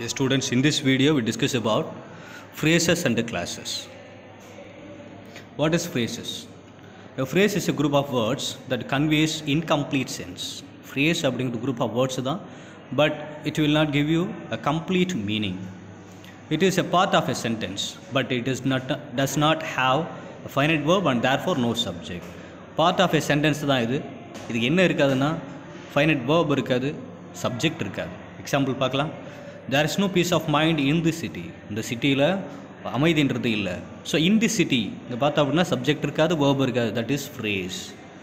Yes, students, in this video we discuss about phrases and classes. What is phrases? A phrase is a group of words that conveys incomplete sense. Phrase அப்படிங்கிற group of words தான் but it will not give you a complete meaning. It is a part of a sentence but it is not does not have a finite verb and therefore no subject. Part of a sentence தான் இது இது என்ன இருக்காதுன்னா finite verb இருக்காது subject இருக்காது example பார்க்கலாம் there is no peace of mind in the city இந்த சிட்டியில் அமைதின்றது இல்லை ஸோ இன் தி சிட்டி இங்கே பார்த்தா அப்படின்னா சப்ஜெக்ட் இருக்காது வேர்ப் இருக்காது that is phrase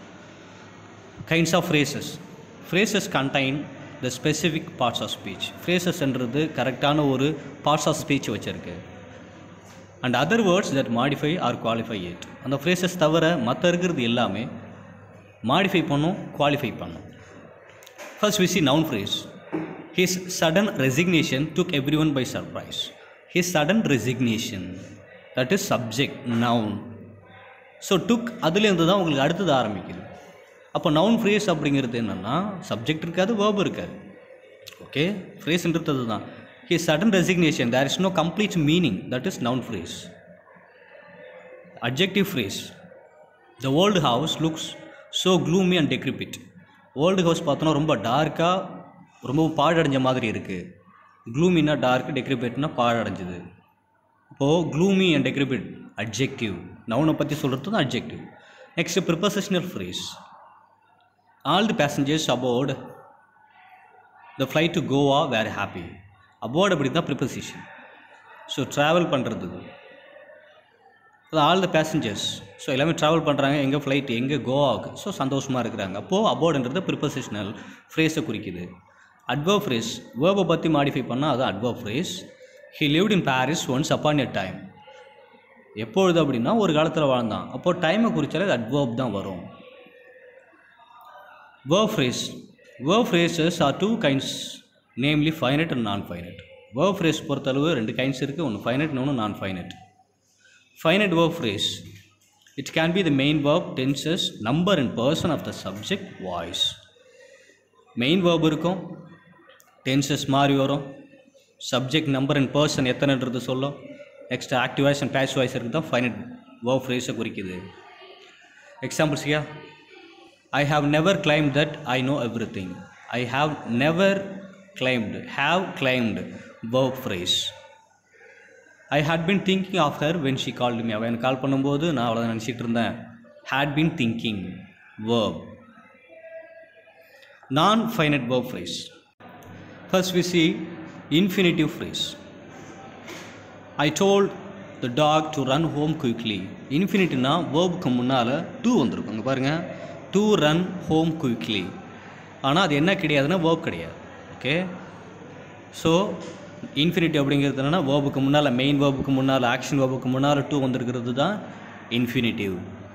kinds of phrases phrases contain the specific parts of speech ஃப்ரேசஸ்ன்றது கரெக்டான ஒரு பார்ட்ஸ் ஆஃப் ஸ்பீச் வச்சுருக்கு and other words that modify or qualify it அந்த ஃப்ரேசஸ் தவிர மற்ற இருக்கிறது எல்லாமே மாடிஃபை பண்ணும் குவாலிஃபை பண்ணும் first we see noun phrase his sudden resignation took everyone by surprise his sudden resignation that is subject noun so took அதுலேருந்து தான் உங்களுக்கு அடுத்தது ஆரம்பிக்குது அப்போ நவுன் ஃப்ரேஸ் அப்படிங்கிறது என்னென்னா சப்ஜெக்ட் இருக்காது வேர்ப் இருக்காது ஓகே ஃப்ரேஸ்ன்றது தான் his sudden resignation there is no complete meaning that is noun phrase adjective phrase the old house looks so gloomy and decrepit old house பார்த்தோன்னா ரொம்ப டார்க்காக ரொம்ப பாழடைஞ்ச மாதிரி இருக்குது க்ளூமின்னா டார்க் டெக்ரிபிட்னா பாழடைஞ்சது இப்போது க்ளூமி அண்ட் டெக்ரிபிட் அப்ஜெக்டிவ் நவுனை பற்றி சொல்கிறது தான் adjective next prepositional phrase all the passengers aboard the flight to Goa were happy aboard அப்படி தான் ப்ரிப்பசிஷன் ஸோ ட்ராவல் பண்ணுறது அது ஆல் த பேசஞ்சர்ஸ் ஸோ எல்லாமே ட்ராவல் பண்ணுறாங்க எங்கே ஃப்ளைட் எங்கே கோவாவுக்கு ஸோ சந்தோஷமாக இருக்கிறாங்க அப்போது அபோர்டுன்றது ப்ரிப்பசிஷனல் ஃப்ரேஸை குறிக்குது அட்வர்ப் ஃப்ரேஸ் வேர்பை பற்றி மாடிஃபை பண்ணால் அது adverb phrase he lived in Paris once upon a time எப்பொழுது அப்படின்னா ஒரு காலத்தில் வாழ்ந்தான் அப்போது டைமை குறித்தாலே அது அட்வர்ப் தான் வரும் verb phrase verb phrases are two kinds namely finite and non finite verb phrase பொறுத்தளவு ரெண்டு கைண்ட்ஸ் இருக்குது ஒன்று ஃபைனட் ஒன்று non finite finite verb phrase it can be the main verb tenses number and person of the subject voice main verb இருக்கும் tenses மாதிரி வரும் subject number and person எத்தனைன்றது சொல்லும் next active voice and passive voice இருக்குது தான் finite verb ஃப்ரேஸை குறிக்குது examples yeah I have never claimed that I know everything I have never claimed have claimed verb phrase I had been thinking of her when she called me அவள் எனக்கு call பண்ணும்போது நான் அவளை நினச்சிட்டு இருந்தேன் had been thinking verb நான் finite verb phrase first we see infinitive phrase I told the dog to run home quickly இன்ஃபினிட்டினா வேர்புக்கு முன்னால் டூ வந்திருக்கும் அங்கே பாருங்கள் டூ ரன் ஹோம் குயிக்லி ஆனால் அது என்ன கிடையாதுன்னா வேர்ப் கிடையாது ஓகே ஸோ இன்ஃபினிட்டி அப்படிங்கிறது என்னென்னா வேர்புக்கு முன்னால் மெயின் வேர்புக்கு முன்னால் ஆக்ஷன் வேர்புக்கு முன்னால் டூ வந்திருக்கிறது தான் இன்ஃபினிட்டிவ்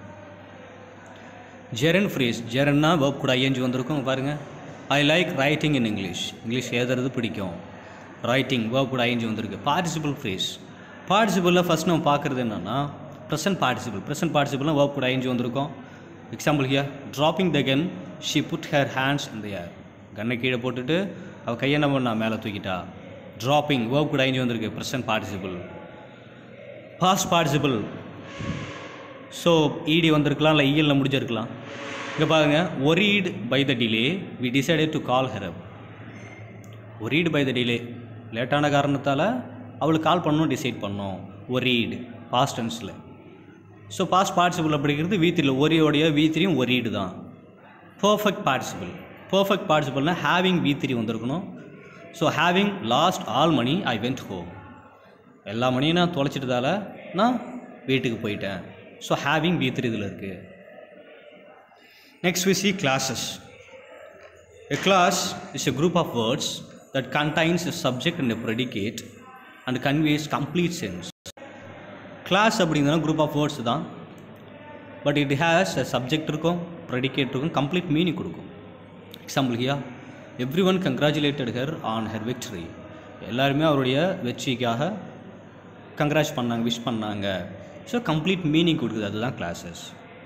ஜெரன் ஃப்ரேஸ் ஜெரன்னா வேர்ப் கூட ஐஎன்ஜி வந்திருக்கும் பாருங்கள் I like writing in English English எழுதுறது பிடிக்கும் ரைட்டிங் வேர்ப் கூட ஐஎன்ஜி வந்திருக்கு பார்ட்டிசிபிள் ஃப்ரேஸ் பார்ட்டிசிபிளில் ஃபஸ்ட் நம்ம பார்க்குறது என்னென்னா ப்ரெசன்ட் பார்ட்டிசிபிள் ப்ரெசன்ட் பார்ட்டிசிபிள்னா வேர்ப் கூட ஐஎன்ஜி வந்திருக்கும் example here dropping the gun she put her hands in the air கன்னை கீழே போட்டுட்டு அவள் கையை என்ன பண்ணா மேலே தூக்கிட்டா ட்ராப்பிங் வேர்ப் கூட ஐஞ்சி வந்திருக்கு present participle past participle so E D வந்திருக்கலாம் இல்லை இஎல்ல முடிஞ்சிருக்கலாம் இங்கே பாருங்கள் worried by the delay we decided to call her worried by the delay லேட்டான காரணத்தால் அவளுக்கு கால் பண்ணணும் டிசைட் பண்ணோம் ஒரீடு பாஸ்ட் டென்ஸில் ஸோ பாஸ்ட் பார்ட்டிசிபிள் அப்படிங்கிறது வி த்ரீல ஒரியோடைய வி த்ரீயும் ஒரீடு தான் பர்ஃபெக்ட் பார்ட்டிசிபிள் பர்ஃபெக்ட் பார்ட்டிசிபிள்னால் ஹேவிங் வி த்ரீ வந்திருக்கணும் so having lost all money I went home எல்லா மணியும் நான் தொலைச்சிட்டதால நான் வீட்டுக்கு போயிட்டேன் ஸோ ஹேவிங் வி த்ரீ இதில் இருக்குது next we see clauses a clause is a group of words that contains a subject and a predicate and conveys complete sense clause அப்படிங்கிறதுனா group of words தான் but it has a subject இருக்கும் predicate இருக்கும் complete meaning கொடுக்கும் example here everyone congratulated her on her victory எல்லாருமே அவருடைய வெற்றிக்காக கங்க்ராச் பண்ணாங்க wish பண்ணாங்க ஸோ கம்ப்ளீட் மீனிங் கொடுக்குது அதுதான் clauses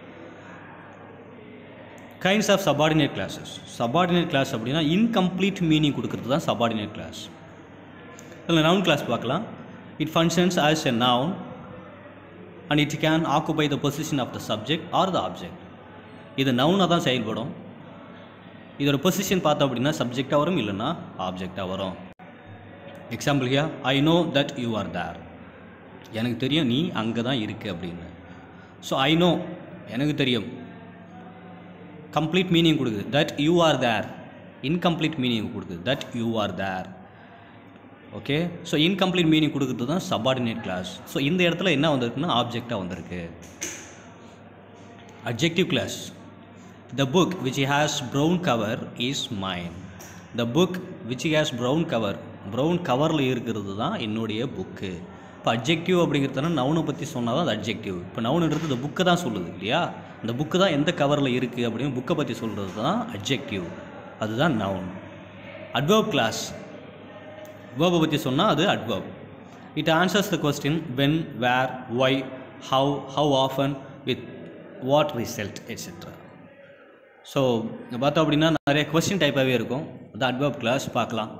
kinds of subordinate clauses subordinate clause அப்படின்னா இன்கம்ப்ளீட் மீனிங் கொடுக்குறது தான் சபார்டினேட் கிளாஸ் இதில் நவுன் கிளாஸ் பார்க்கலாம் it functions as a noun and it can occupy the position of the subject or the object இது நவுனாக தான் செயல்படும் இதோட பொசிஷன் பார்த்தோம் அப்படின்னா சப்ஜெக்டாக வரும் இல்லைன்னா ஆப்ஜெக்டாக வரும் example here I know that you are there எனக்கு தெரியும் நீ அங்கே தான் இருக்கு அப்படின்னு ஸோ ஐ நோ எனக்கு தெரியும் கம்ப்ளீட் மீனிங் கொடுக்குது that you are there incomplete meaning கொடுக்குது that you are there okay so incomplete meaning கொடுக்குறது தான் சபார்டினேட் கிளாஸ் ஸோ இந்த இடத்துல என்ன வந்திருக்குன்னா ஆப்ஜெக்டாக வந்திருக்கு adjective clause the book which has brown cover is mine the book which has brown cover brown கவரில் இருக்கிறது தான் என்னுடைய புக்கு இப்போ அப்ஜெக்டிவ் அப்படிங்கிறதுனா நவுனை பற்றி சொன்னால் தான் அது அப்ஜெக்டிவ் இப்போ நவுனுன்றது இந்த புக்கை தான் சொல்லுது இல்லையா அந்த புக்கு தான் எந்த கவரில் இருக்குது அப்படின்னு புக்கை பற்றி சொல்கிறது தான் அப்ஜெக்டிவ் அதுதான் நவுன் அட்வர்ப் கிளாஸ் வேர்பை பற்றி சொன்னால் அது adverb it answers the question when where why how how often with what result etcetera so பார்த்தோம் அப்படின்னா நிறைய கொஸ்டின் டைப்பாகவே இருக்கும் அது அட்வர்ப் கிளாஸ் பார்க்கலாம்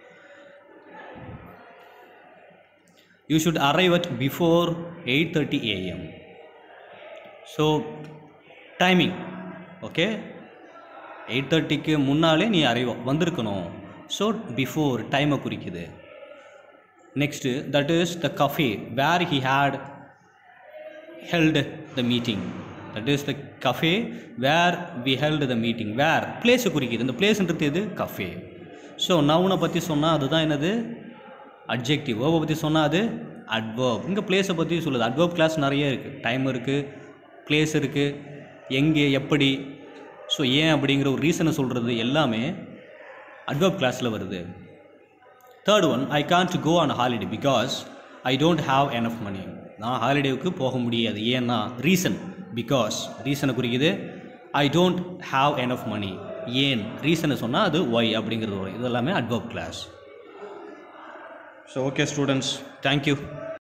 you should arrive at before eight thirty AM so timing okay eight தேர்ட்டிக்கு முன்னாலே நீ அரைவ வந்திருக்கணும் ஸோ பிஃபோர் டைமை குறிக்குது next that is the cafe where he had held the meeting that is the cafe where we held the meeting where பிளேஸை குறிக்குது இந்த பிளேஸ்ன்றது எது கஃபே ஸோ நவுனை பற்றி சொன்னால் அதுதான் என்னது அட்ஜெக்டிவ் வேர்பை பற்றி சொன்னால் அது அட்வர்ப் இங்கே பிளேஸை பற்றி சொல்லுது அட்வர்ப் கிளாஸ் நிறைய இருக்குது டைம் இருக்குது பிளேஸ் இருக்குது எங்கே எப்படி ஸோ ஏன் அப்படிங்கிற ஒரு ரீசனை சொல்கிறது எல்லாமே அட்வர்ப் கிளாஸில் வருது third one I can't go on holiday because I don't have enough money நான் ஹாலிடேவுக்கு போக முடியாது ஏன்னா ரீசன் பிகாஸ் ரீசனை குறிக்குது I don't have enough money ஏன் ரீசனை சொன்னால் அது ஒய் அப்படிங்கிறது வரும் இது எல்லாமே adverb clause so okay students thank you